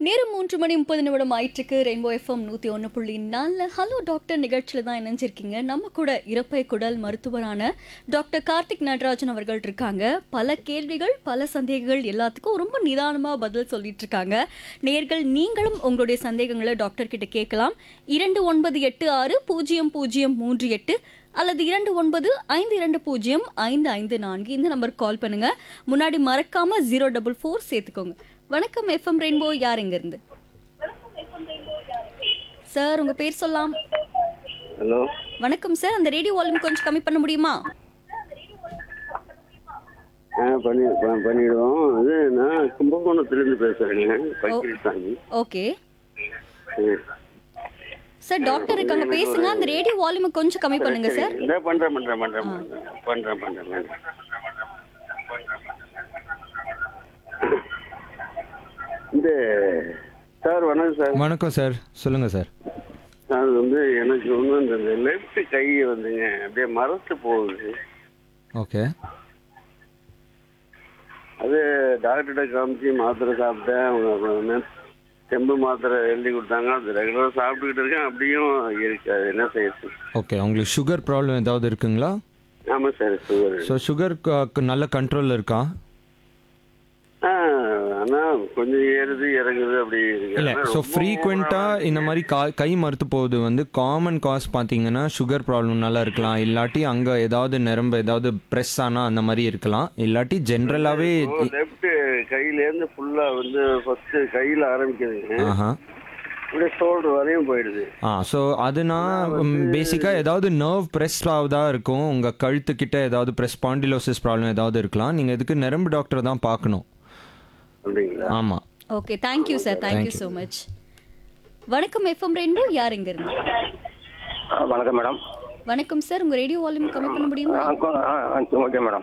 நேரம் மூன்று மணி முப்பது நிமிடம் ஆயிட்டுருக்கு ரெயின்போ எஃப்எம் நூற்றி ஒன்று புள்ளி நாலில் ஹலோ டாக்டர் நிகழ்ச்சியில் தான் இணைஞ்சிருக்கீங்க நம்ம கூட இறப்பை குடல் மருத்துவரான டாக்டர் கார்த்திக் நடராஜன் அவர்கள் இருக்காங்க பல கேள்விகள் பல சந்தேகங்கள் எல்லாத்துக்கும் ரொம்ப நிதானமாக பதில் சொல்லிட்டு இருக்காங்க நேர்கள் நீங்களும் உங்களுடைய சந்தேகங்களை டாக்டர் கிட்ட கேட்கலாம் இரண்டு ஒன்பது எட்டு ஆறு பூஜ்ஜியம் பூஜ்ஜியம் மூன்று எட்டு அல்லது இரண்டு ஒன்பது ஐந்து இரண்டு பூஜ்ஜியம் ஐந்து ஐந்து நான்கு இந்த நம்பருக்கு கால் பண்ணுங்க முன்னாடி மறக்காம ஜீரோ டபுள் ஃபோர் சேர்த்துக்கோங்க வணக்கம் எஃப்எம் ரெயின்போ யார் எங்க இருந்து சார் உங்க பேர் சொல்லலாம் ஹலோ வணக்கம் சார் அந்த ரேடியோ வால்யூம் கொஞ்சம் கம்மி பண்ண முடியுமா ஆ பண்ணி ப- பண்ணிடுவோம் இது நான் கும்பகோணத்துலேருந்து பேசுகிறேங்க பக்கிரிசாமி ஓகே ம். சார் டாக்டர் இருக்காங்க பேசுங்க அந்த ரேடியோ வால்யூம் கொஞ்சம் கம்மி பண்ணுங்க சார் இந்த பண்ணுறேன் பண்ணுறேன் பண்ணுறேன் பண்ணுறேன் பண்ணுறேன் பண்ணுறேன் இந்த சார் வணக்கம் சார் வணக்கம் சார் சொல்லுங்க சார் அது வந்து எனக்கு வந்து இந்த லெஃப்ட் கை வந்துங்க அப்படியே மரத்து போகுது ஓகே அது டாக்டர்கிட்ட காமிச்சு மாத்திரை சாப்பிட்டேன் அவங்க அப்புறம் செம்பு மாத்திரை எழுதி கொடுத்தாங்க அது ரெகுலராக சாப்பிட்டுக்கிட்டு இருக்கேன் அப்படியும் இருக்கு அது என்ன செய்யுது ஓகே உங்களுக்கு சுகர் ப்ராப்ளம் ஏதாவது இருக்குங்களா ஆமாம் சார் சுகர் ஸோ சுகர் நல்ல கண்ட்ரோலில் இருக்கா ஆ ஆனால் கொஞ்சம் ஏறுது இறங்குது அப்படி இருக்கு இல்லை ஆனா ஸோ ரொம்ப ஃப்ரீக்வெண்ட்டாக இந்த மாதிரி கா கை மறுத்து போகுது வந்து காமன் காஸ் பார்த்தீங்கன்னா சுகர் ப்ராப்ளம்னால இருக்கலாம் இல்லாட்டி அங்கே ஏதாவது நரம்பு ஏதாவது ப்ரெஸ் ஆனால் அந்த மாதிரி இருக்கலாம் இல்லாட்டி ஜென்ரலாகவே லெஃப்ட் கையிலேருந்து ஃபுல்லாக வந்து ஃபர்ஸ்ட் கையில் ஆரம்பிக்குதுங்க ஆஹா அப்படியே ஷோல்டர் வரையும் போயிடுது ஆ ஸோ அதுனா பேசிக்காக ஏதாவது நர்வ் ப்ரெஸ் ஆகுதா இருக்கும் உங்கள் கழுத்துக்கிட்ட ஏதாவது ப்ரெஸ் பாண்டிலோசிஸ் ப்ராப்ளம் ஏதாவது இருக்கலாம் நீங்கள் இதுக்கு நரம்பு டாக்டர் தான் பார்க்கணும் அப்படிங்களா ஆமாம் okay thank you sir thank you so much வணக்கம் எஃப்எம் ரெயின்போ யார் எங்க இருந்து ஆ, வணக்கம் மேடம் வணக்கம் சார் உங்க ரேடியோ வால்யூம் கம்மி பண்ண முடியுமா ஆ, கொ- ஆ, ஆ, ஓகே மேடம்